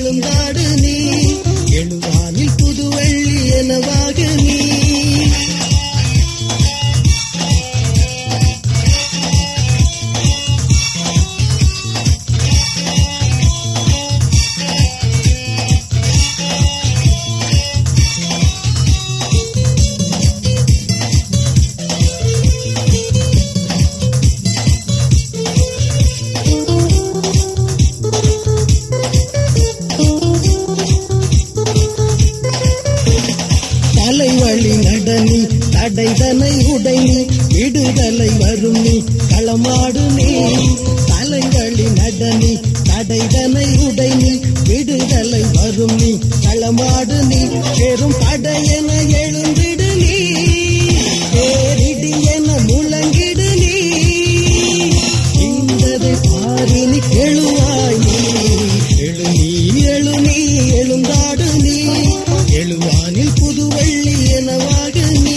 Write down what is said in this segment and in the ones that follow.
எழுந்தாடு நீ எழுவானில் புதுவெள்ளி எனவாக நீ தலைவழி நடனி தடைதனை உடைனி விடுதலை வரும் நீ களமாடு நீ தலைவழி நடனி தடைதனை உடைனி விடுதலை வரும் நீ களமாடு நீ பெரும் படையென எழுந்திடு நீ பேரிடி என முழங்கிடு நீ இந்ததை பாரினி எழுவாய் நீ எழு நீ எழு நீ எழுந்தாடு நீ எழுவானில் புதுவெள்ளி எனவாக நீ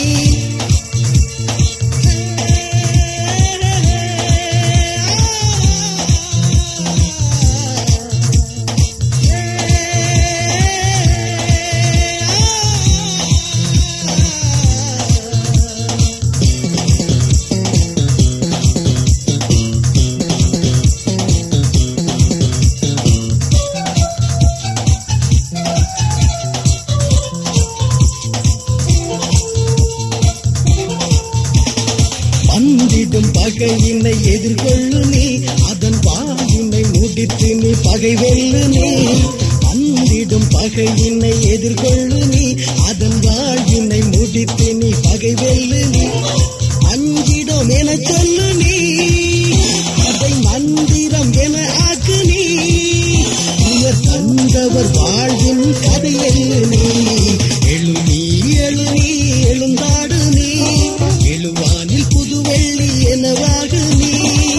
வந்திடும் பகையினை எதிர்கொள்ளு நீ அதன் வாழ்வினை முடித்து நீ பகை வெல்லு நீ வந்திடும் பகையினை எதிர்கொள்ளு நீ அதன் வாழ்வினை முடித்து நீ பகை வெல்லு நீ அஞ்சிடும் என சொல்லு நீ அதை மந்திரம் என ஆக்கு நீ உயர் தந்தவர் வாழ்வின் கதை எழு நீ எழு நீ எழு நீ எழுந்தாடு நீ எழுவானில் புதுவெள்ளி எனவாக நீ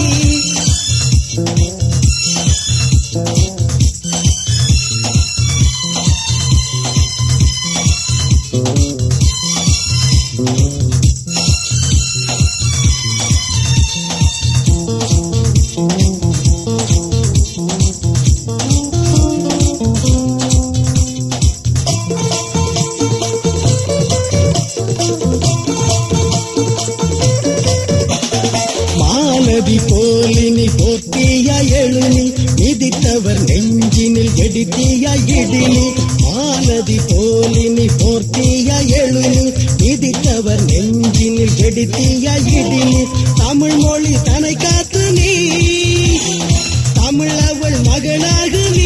மாலதி போலினி போத்தியா எழுனி மிதித்தவர் நெஞ்சினில் எடித்தியா இடினி மாலதி போலினி போர்த்தியா எழுனி மிதித்தவர் நெஞ்சினில் எடித்தியா இடினி தமிழ் மொழி தனை காத்து நீ தமிழ் அவள் மகளாக நீ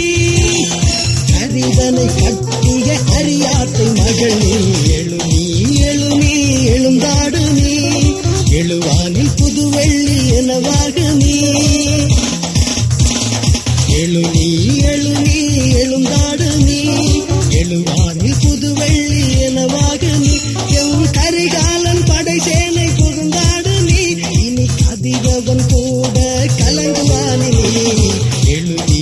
கரிதனை கட்டிய அறியாத்தை மகள் நீ எழு நீ எழு நீ எழுந்தாடு நீ எழுவானில் புதுவெள்ளி எனவாக நீ எழு நீ எழு நீ எழுந்தாடு நீ எழுவானில் புதுவெள்ளி எனவாக நீ எம் கரிகாலன் படை சேனை புகுந்தாடு நீ இனி கதிரவன் கூட கலங்குவானி நீ எழு நீ